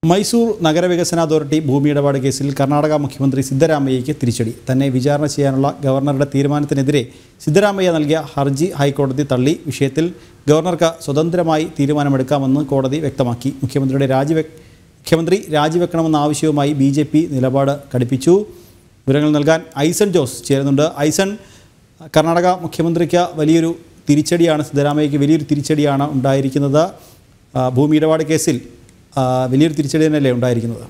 Mysore നഗരവികസന authority ഭൂമി ഇടപാട് കേസിൽ കർണാടക മുഖ്യമന്ത്രി സിദ്ധരാമയ്യയ്ക്ക് തിരിച്ചടി തന്നെ വിചാരണ ചെയ്യാനുള്ള ഗവർണറുടെ തീരുമാനത്തിനെതിരെ സിദ്ധരാമയ്യ നൽകിയ ഹർജി ഹൈക്കോടതി തള്ളി വിഷയത്തിൽ ഗവർണർക്ക് സ്വതന്ത്രമായി തീരുമാനമെടുക്കാമെന്ന് കോടതി വ്യക്തമാക്കി മുഖ്യമന്ത്രിയുടെ രാജിവെ മുഖ്യമന്ത്രി രാജിവെക്കണമെന്ന ആവശ്യവുമായി ബി ജെ പി നിലപാട് കടുപ്പിച്ചു വിവരങ്ങൾ നൽകാൻ ഐസൺ ജോസ് ചേരുന്നുണ്ട് ഐസൺ കർണാടക മുഖ്യമന്ത്രിക്ക് വലിയൊരു തിരിച്ചടിയാണ് സിദ്ധരാമയ്യയ്ക്ക് വലിയൊരു തിരിച്ചടിയാണ് ഉണ്ടായിരിക്കുന്നത് ആ, ഭൂമി ഇടപാട് കേസിൽ ആ, വലിയൊരു തിരിച്ചടി തന്നെയല്ലേ ഉണ്ടായിരിക്കുന്നത്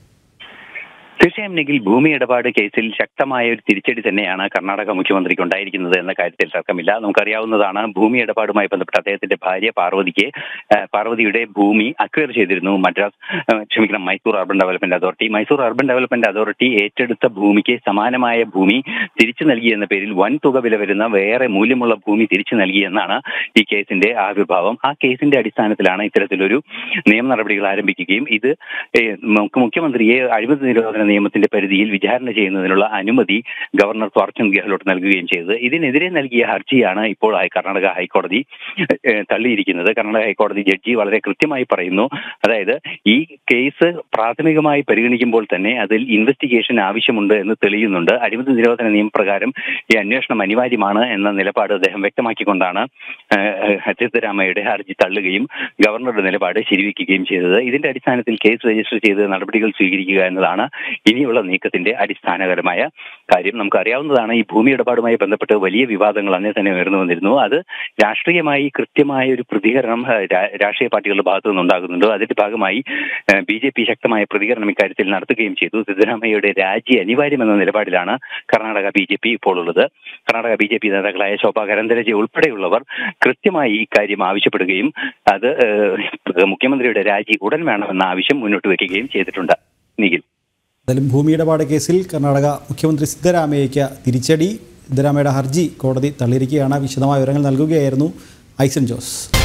തീർച്ചയായും നിഖിൽ ഭൂമി ഇടപാട് കേസിൽ ശക്തമായ ഒരു തിരിച്ചടി തന്നെയാണ് കർണാടക മുഖ്യമന്ത്രിക്ക് ഉണ്ടായിരിക്കുന്നത് എന്ന കാര്യത്തിൽ തർക്കമില്ല നമുക്കറിയാവുന്നതാണ് ഭൂമി ഇടപാടുമായി ബന്ധപ്പെട്ട് അദ്ദേഹത്തിന്റെ ഭാര്യ പാർവതിക്ക് ആ, പാർവതിയുടെ ഭൂമി അക്വയർ ചെയ്തിരുന്നു മദ്രാസ് ആ, ക്ഷമിക്കണം Mysore urban development authority Mysore urban development authority ഏറ്റെടുത്ത ഭൂമിക്ക് സമാനമായ ഭൂമി തിരിച്ചു നൽകിയെന്ന പേരിൽ വൻ തുക വില വരുന്ന വേറെ മൂല്യമുള്ള ഭൂമി തിരിച്ചു നൽകിയെന്നാണ് ഈ കേസിന്റെ ആവിർഭാവം ആ കേസിന്റെ അടിസ്ഥാനത്തിലാണ് ഇത്തരത്തിലൊരു നിയമ നടപടികൾ ആരംഭിക്കുകയും ഇത് ഏ, നമുക്ക് മുഖ്യമന്ത്രിയെ അഴിമതി നിരോധന നിയമത്തിന്റെ പരിധിയിൽ വിചാരണ ചെയ്യുന്നതിനുള്ള അനുമതി ഗവർണർ സ്വാർചന്ദ് ഗെഹ്ലോട്ട് നൽകുകയും ചെയ്തത് ഇതിനെതിരെ നൽകിയ ഹർജിയാണ് ഇപ്പോൾ ഹൈ- കർണാടക ഹൈക്കോടതി ഏ, തള്ളിയിരിക്കുന്നത് കർണാടക ഹൈക്കോടതി ജഡ്ജി വളരെ കൃത്യമായി പറയുന്നു അതായത് ഈ കേസ് പ്രാഥമികമായി പരിഗണിക്കുമ്പോൾ തന്നെ അതിൽ ഇൻവെസ്റ്റിഗേഷൻ ആവശ്യമുണ്ട് എന്ന് തെളിയുന്നുണ്ട് അഴിമതി നിരോധന നിയമപ്രകാരം ഈ അന്വേഷണം അനിവാര്യമാണ് എന്ന നിലപാട് അദ്ദേഹം വ്യക്തമാക്കിക്കൊണ്ടാണ് ഏഹ്, സിദ്ധരാമയ്യയുടെ ഹർജി തള്ളുകയും ഗവർണറുടെ നിലപാട് ശരിവെക്കുകയും ചെയ്തത് ഇതിന്റെ അടിസ്ഥാനത്തിൽ കേസ് രജിസ്റ്റർ ചെയ്ത് നടപടികൾ സ്വീകരിക്കുക എന്നതാണ് ഇനിയുള്ള നീക്കത്തിന്റെ അടിസ്ഥാനകരമായ കാര്യം നമുക്ക് അറിയാവുന്നതാണ് ഈ ഭൂമി ഇടപാടുമായി ബന്ധപ്പെട്ട് വലിയ വിവാദങ്ങൾ അന്നേ തന്നെ ഉയർന്നു വന്നിരുന്നു അത് രാഷ്ട്രീയമായി കൃത്യമായ ഒരു പ്രതികരണം ഏഹ്, രാ- രാഷ്ട്രീയ പാർട്ടികളുടെ ഭാഗത്തു നിന്നുണ്ടാകുന്നുണ്ട് അതിന്റെ ഭാഗമായി ബി ജെ പി ശക്തമായ പ്രതികരണം ഇക്കാര്യത്തിൽ നടത്തുകയും ചെയ്തു സിദ്ധരാമയ്യയുടെ രാജി അനിവാര്യമെന്ന നിലപാടിലാണ് കർണാടക ബി ജെ പി ഇപ്പോൾ ഉള്ളത് കർണാടക ബി ജെ പി നേതാക്കളായ ശോഭാ കരന്തലജെ ഉൾപ്പെടെയുള്ളവർ കൃത്യമായി ഇക്കാര്യം ആവശ്യപ്പെടുകയും അത് ഏഹ്, മുഖ്യമന്ത്രിയുടെ രാജി ഉടൻ വേണമെന്ന ആവശ്യം മുന്നോട്ട് വയ്ക്കുകയും ചെയ്തിട്ടുണ്ട് നിഖിൽ എന്തായാലും ഭൂമി ഇടപാട് കേസിൽ കർണാടക മുഖ്യമന്ത്രി സിദ്ധരാമയ്യയ്ക്ക് തിരിച്ചടി സിദ്ധരാമയ്യയുടെ ഹർജി കോടതി തള്ളിയിരിക്കുകയാണ് വിശദമായ വിവരങ്ങൾ നൽകുകയായിരുന്നു ഐസൻ ജോസ്